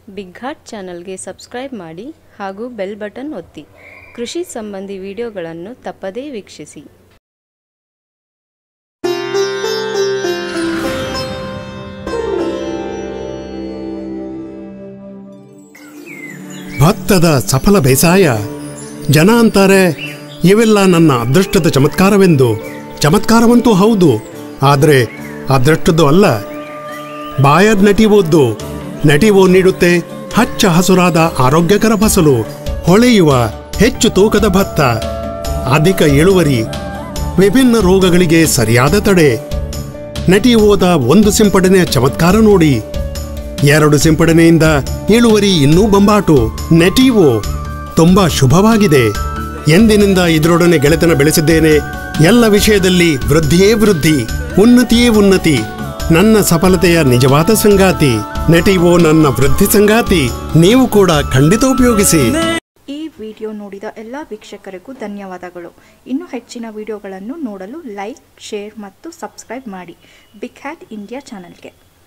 big heart ಚಾನಲ್ಗೆ subscribe ಮಾಡಿ ಹಾಗೂ ಬೆಲ್ ಬಟನ್ ಒತ್ತಿ ಕೃಷಿ ಸಂಬಂಧಿ ವಿಡಿಯೋಗಳನ್ನು ತಪ್ಪದೇ ವೀಕ್ಷಿಸಿ ಭತ್ತದ ಸಫಲ ಬೇಸಾಯ ಜನ ಅಂತಾರೆ ಇವೆಲ್ಲ ನನ್ನ ಅದೃಷ್ಟದ ಚಮತ್ಕಾರವೆಂದು ಚಮತ್ಕಾರವಂತೂ ಹೌದು ಆದರೆ ಅದೃಷ್ಟದ್ದು ಅಲ್ಲ ಬಾಯರ್ ನಟಿವೋದ್ದು ನಟಿವೋ ನೀಡುತ್ತೆ ಹಚ್ಚ ಹಸುರಾದ ಆರೋಗ್ಯಕರ ಫಸಲು ಹೊಳೆಯುವ ಹೆಚ್ಚು ತೂಕದ ಭತ್ತ ಅಧಿಕ ಇಳುವರಿ ವಿಭಿನ್ನ ರೋಗಗಳಿಗೆ ಸರಿಯಾದ ತಡೆ ನಟಿವೋದ ಒಂದು ಸಿಂಪಡಣೆಯ ಚಮತ್ಕಾರ ನೋಡಿ ಎರಡು ಸಿಂಪಡಣೆಯಿಂದ ಇಳುವರಿ ಇನ್ನೂ ಬಂಬಾಟು ನೆಟಿವೋ ತುಂಬಾ ಶುಭವಾಗಿದೆ ಎಂದಿನಿಂದ ಇದರೊಡನೆ ಗೆಳೆತನ ಬೆಳೆಸಿದ್ದೇನೆ ಎಲ್ಲ ವಿಷಯದಲ್ಲಿ ವೃದ್ಧಿಯೇ ವೃದ್ಧಿ ಉನ್ನತಿಯೇ ಉನ್ನತಿ ನನ್ನ ಸಫಲತೆಯ ನಿಜವಾದ ಸಂಗಾತಿ ನೆಟಿವೋ ನನ್ನ ವೃದ್ಧಿ ಸಂಗಾತಿ ನೀವು ಕೂಡ ಖಂಡಿತ ಉಪಯೋಗಿಸಿ ಈ ವಿಡಿಯೋ ನೋಡಿದ ಎಲ್ಲ ವೀಕ್ಷಕರಿಗೂ ಧನ್ಯವಾದಗಳು ಇನ್ನು ಹೆಚ್ಚಿನ ವಿಡಿಯೋಗಳನ್ನು ನೋಡಲು ಲೈಕ್ ಶೇರ್ ಮತ್ತು ಸಬ್ಸ್ಕ್ರೈಬ್ ಮಾಡಿ ಬಿಗ್ ಹ್ಯಾಟ್ ಇಂಡಿಯಾ ಚಾನಲ್ಗೆ